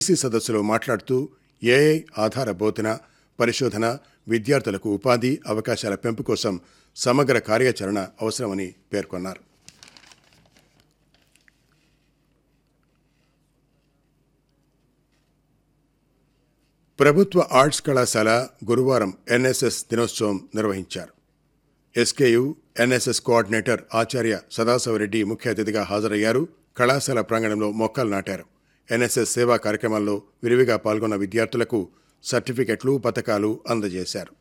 EC సదస్సులో మాట్లాడుతూ AI ఆధార బోధన పరిశోధన విద్యార్థులకు ఉపాధి అవకాశాల పెంపు కోసం సమగ్ర కార్యాచరణ అవసరమని పేర్కొన్నారు ప్రభుత్వ ఆర్ట్స్ కళాశాల గురువారం ఎన్ఎస్ఎస్ దినోత్సవం నిర్వహించారు ఎస్కేయు ఎన్ఎస్ఎస్ కోఆర్డినేటర్ ఆచార్య సదాశివరెడ్డి ముఖ్య అతిథిగా హాజరయ్యారు కళాశాల ప్రాంగణంలో మొక్కలు నాటారు ఎన్ఎస్ఎస్ సేవా కార్యక్రమాల్లో విరివిగా పాల్గొన్న విద్యార్థులకు సర్టిఫికెట్లు పథకాలు అందజేశారు